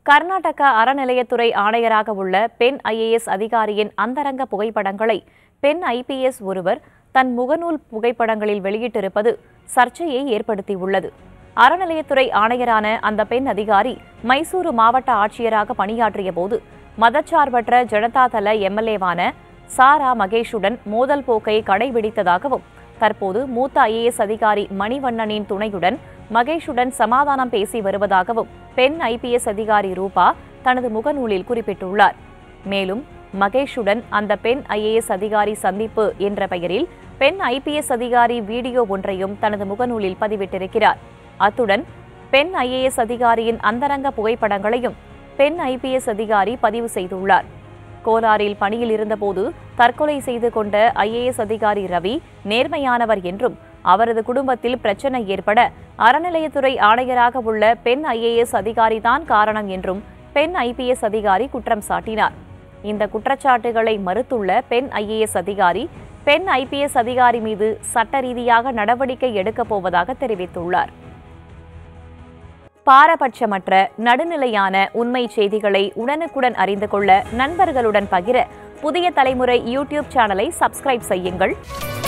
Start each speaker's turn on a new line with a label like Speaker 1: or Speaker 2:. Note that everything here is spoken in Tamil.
Speaker 1: கர்நாடக அறநிலையத்துறை ஆணையராக உள்ள பெண் ஐஏஎஸ் அதிகாரியின் அந்தரங்க புகைப்படங்களை பெண் ஐபிஎஸ் ஒருவர் தன் முகநூல் புகைப்படங்களில் வெளியிட்டிருப்பது சர்ச்சையை ஏற்படுத்தியுள்ளது அறநிலையத்துறை ஆணையரான அந்த பெண் அதிகாரி மைசூரு மாவட்ட ஆட்சியராக பணியாற்றிய போது மதச்சார்பற்ற ஜனதாதள எம்எல்ஏவான சாரா மகேஷுடன் மோதல் போக்கை கடைபிடித்ததாகவும் தற்போது மூத்த ஐஏஎஸ் அதிகாரி மணிவண்ணனின் துணையுடன் மகேஷுடன் சமாதானம் பேசி வருவதாகவும் பெண் ஐபிஎஸ் அதிகாரி ரூபா தனது முகநூலில் குறிப்பிட்டுள்ளார் மேலும் மகேஷுடன் அந்த பெண் ஐஏஎஸ் அதிகாரி சந்திப்பு என்ற பெயரில் பெண் ஐபிஎஸ் அதிகாரி வீடியோ ஒன்றையும் தனது முகநூலில் பதிவிட்டிருக்கிறார் அத்துடன் பெண் ஐஏஎஸ் அதிகாரியின் அந்தரங்க புகைப்படங்களையும் பெண் ஐபிஎஸ் அதிகாரி பதிவு செய்துள்ளார் கோலாரில் பணியில் இருந்தபோது தற்கொலை செய்து கொண்ட ஐஏஎஸ் அதிகாரி ரவி நேர்மையானவர் என்றும் அவரது குடும்பத்தில் பிரச்சனை ஏற்பட அறநிலையத்துறை ஆணையராக உள்ள பெண் ஐஏஎஸ் அதிகாரிதான் காரணம் என்றும் பெண் ஐபிஎஸ் அதிகாரி குற்றம் சாட்டினார் இந்த குற்றச்சாட்டுகளை மறுத்துள்ள பெண் ஐஏஎஸ் அதிகாரி பெண் ஐபிஎஸ் அதிகாரி மீது சட்ட ரீதியாக நடவடிக்கை எடுக்கப் போவதாக தெரிவித்துள்ளார் பாரபட்சமற்ற நடுநிலையான உண்மை செய்திகளை உடனுக்குடன் அறிந்து கொள்ள நண்பர்களுடன் பகிர புதிய தலைமுறை யூடியூப் சேனலை சப்ஸ்கிரைப் செய்யுங்கள்